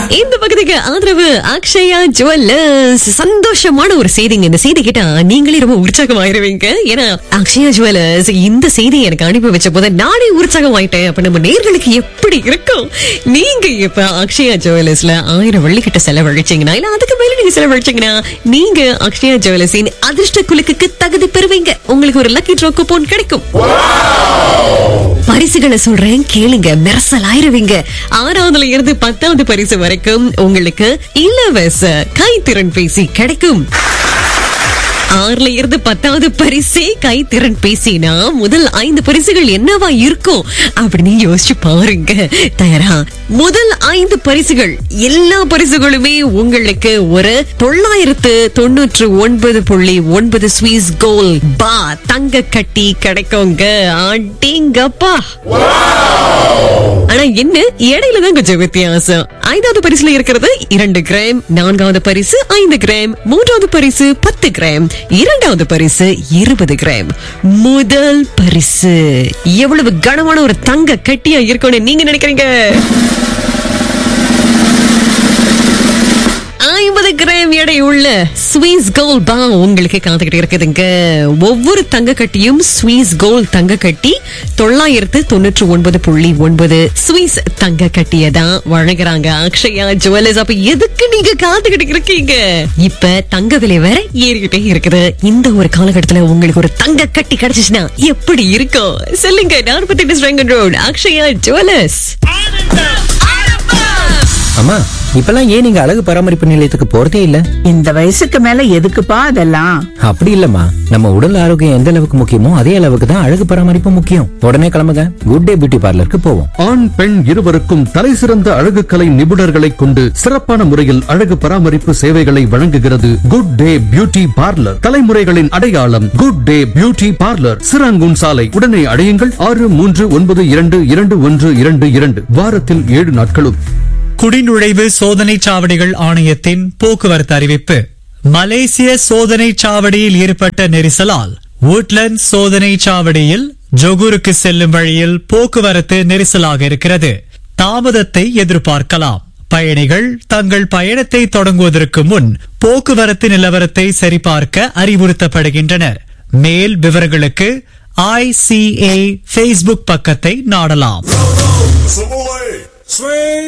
இந்த பகுதிக்கு ஆதரவு அக்ஷயா ஜுவல்லர்ஸ் சந்தோஷமான ஒரு செய்திங்க இந்த செய்தி கேட்டா நீங்களே ரொம்ப உற்சாகமாயிருவீங்க ஏன்னா அக்ஷயா ஜுவல்லர்ஸ் இந்த செய்தி எனக்கு அனுப்பி வச்ச போது நானே உற்சாகமாயிட்டேன் அப்ப நம்ம நேர்களுக்கு எப்படி இருக்கும் நீங்க இப்ப அக்ஷயா ஜுவல்லர்ஸ்ல ஆயிரம் வெள்ளி கிட்ட செலவழிச்சீங்கன்னா இல்ல அதுக்கு மேல நீங்க செலவழிச்சீங்கன்னா நீங்க அக்ஷயா ஜுவல்லர்ஸின் அதிர்ஷ்ட குலுக்குக்கு தகுதி பெறுவீங்க உங்களுக்கு ஒரு லக்கி ட்ரோ கூப்பன் கிடைக்கும் பரிசுகளை சொல்றேன் கேளுங்க மெரசல் ஆயிருவீங்க ஆறாவதுல இருந்து பத்தாவது பரிசு வரைக்கும் உங்களுக்கு இலவச கைத்திறன் பேசி கிடைக்கும் ஆறுல இருந்து பத்தாவது பரிசே கைத்திறன் பேசினா முதல் ஐந்து பரிசுகள் என்னவா இருக்கும் அப்படின்னு யோசிச்சு பாருங்க தயாரா முதல் ஐந்து பரிசுகள் எல்லா பரிசுகளுமே உங்களுக்கு ஒரு தொள்ளாயிரத்து தொண்ணூற்று ஒன்பது புள்ளி ஒன்பது ஸ்வீஸ் கோல் பா தங்க கட்டி கிடைக்குங்க அடிங்கப்பா ஆனா என்ன இடையில தான் கொஞ்சம் வித்தியாசம் ஐந்தாவது பரிசுல இருக்கிறது இரண்டு கிராம் நான்காவது பரிசு ஐந்து கிராம் மூன்றாவது பரிசு பத்து கிராம் இரண்டாவது பரிசு இருபது கிராம் முதல் பரிசு எவ்வளவு கனமான ஒரு தங்க கட்டியா இருக்கும்னு நீங்க நினைக்கிறீங்க ஐம்பது கிராம் எடை உள்ள ஸ்வீஸ் கோல் பா உங்களுக்கு காத்துக்கிட்டு இருக்குதுங்க ஒவ்வொரு தங்க கட்டியும் ஸ்வீஸ் கோல் தங்க கட்டி தொள்ளாயிரத்து தொண்ணூற்று ஒன்பது புள்ளி ஒன்பது ஸ்வீஸ் தங்க கட்டியை தான் வழங்குறாங்க அக்ஷயா ஜுவல்லர்ஸ் அப்ப எதுக்கு நீங்க காத்துக்கிட்டு இருக்கீங்க இப்ப தங்க விலை வேற ஏறிக்கிட்டே இருக்குது இந்த ஒரு காலகட்டத்துல உங்களுக்கு ஒரு தங்க கட்டி கிடைச்சிச்சுன்னா எப்படி இருக்கும் சொல்லுங்க நாற்பத்தி எட்டு ஸ்ரங்கன் ரோட் அக்ஷயா ஜுவல்லர்ஸ் அம்மா இப்பெல்லாம் ஏன் நீங்க அழகு பராமரிப்பு நிலையத்துக்கு போறதே இல்ல இந்த வயசுக்கு மேல எதுக்குப்பா அதெல்லாம் அப்படி இல்லம்மா நம்ம உடல் ஆரோக்கியம் எந்த அளவுக்கு முக்கியமோ அதே அளவுக்கு தான் அழகு பராமரிப்பு முக்கியம் உடனே கிளம்புங்க குட் டே பியூட்டி பார்லருக்கு போவோம் ஆண் பெண் இருவருக்கும் தலைசிறந்த அழகு கலை நிபுணர்களை கொண்டு சிறப்பான முறையில் அழகு பராமரிப்பு சேவைகளை வழங்குகிறது குட் டே பியூட்டி பார்லர் தலைமுறைகளின் அடையாளம் good day beauty parlour Serangoon சாலை உடனே அடையுங்கள் ஆறு மூன்று ஒன்பது இரண்டு இரண்டு ஒன்று இரண்டு இரண்டு வாரத்தில் ஏழு நாட்களும் குடிநுழைவு சோதனைச் சாவடிகள் ஆணையத்தின் போக்குவரத்து அறிவிப்பு மலேசிய சோதனைச் சாவடியில் ஏற்பட்ட நெரிசலால் woodlands சோதனைச் சாவடியில் ஜொகூருக்கு செல்லும் வழியில் போக்குவரத்து நெரிசலாக இருக்கிறது தாமதத்தை எதிர்பார்க்கலாம் பயணிகள் தங்கள் பயணத்தை தொடங்குவதற்கு முன் போக்குவரத்து நிலவரத்தை சரிபார்க்க அறிவுறுத்தப்படுகின்றனர் மேல் விவரங்களுக்கு ஐசிஏ ஃபேஸ்புக் பக்கத்தை நாடலாம்